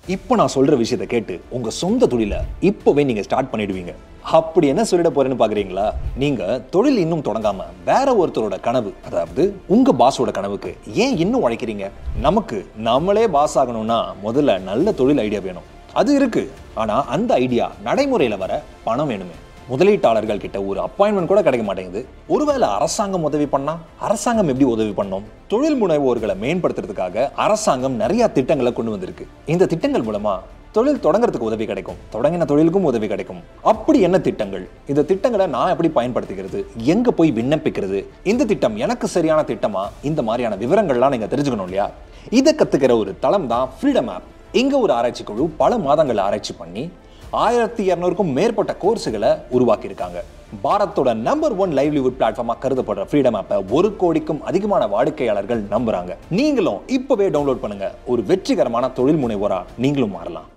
இப்போ நான் சொல்ற விஷயத்தை கேட்டு உங்க சொந்த தொழிலை இப்போவே நீங்க ஸ்டார்ட் பண்ணிடுவீங்க அப்படி என்ன சொல்லிட போறேன்னு பாக்குறீங்களா நீங்க தொழில் இன்னும் தொடங்காம வேற ஒருத்தரோட கனவு அதாவது உங்க பாஸோட கனவுக்கு ஏன் இன்னும் உழைக்கிறீங்க நமக்கு நம்மளே பாஸ் ஆகணும்னா முதல்ல நல்ல தொழில் ஐடியா வேணும் அது இருக்கு ஆனா அந்த ஐடியா நடைமுறையில வர பணம் வேணுமே முதலீட்டாளர்கள் கிட்ட ஒரு அப்பாயின்மெண்ட் கூட கிடைக்க மாட்டேங்குது ஒருவேளை அரசாங்கம் உதவி பண்ணா அரசாங்கம் எப்படி உதவி பண்ணோம் தொழில் முனைவோர்களை மேம்படுத்துறதுக்காக அரசாங்கம் நிறைய திட்டங்களை கொண்டு வந்திருக்கு இந்த திட்டங்கள் மூலமா தொழில் தொடங்குறதுக்கு உதவி கிடைக்கும் தொடங்கின தொழிலுக்கும் உதவி கிடைக்கும் அப்படி என்ன திட்டங்கள் இந்த திட்டங்களை நான் எப்படி பயன்படுத்திக்கிறது எங்க போய் விண்ணப்பிக்கிறது இந்த திட்டம் எனக்கு சரியான திட்டமா இந்த மாதிரியான விவரங்கள்லாம் நீங்க தெரிஞ்சுக்கணும் இல்லையா இதை கத்துக்கிற ஒரு தளம் தான் ஃப்ரீடம் ஆப் இங்க ஒரு ஆராய்ச்சி குழு பல மாதங்கள் ஆராய்ச்சி பண்ணி ஆயிரத்தி இரநூறுக்கும் மேற்பட்ட கோர்ஸுகளை உருவாக்கியிருக்காங்க பாரத்தோட நம்பர் ஒன் லைவ்லிவுட் பிளாட்ஃபார்மா கருதப்படுற ஃப்ரீடம் ஆப்பை ஒரு கோடிக்கும் அதிகமான வாடிக்கையாளர்கள் நம்புறாங்க நீங்களும் இப்பவே டவுன்லோட் பண்ணுங்க ஒரு வெற்றிகரமான தொழில் முனைவோரா நீங்களும் மாறலாம்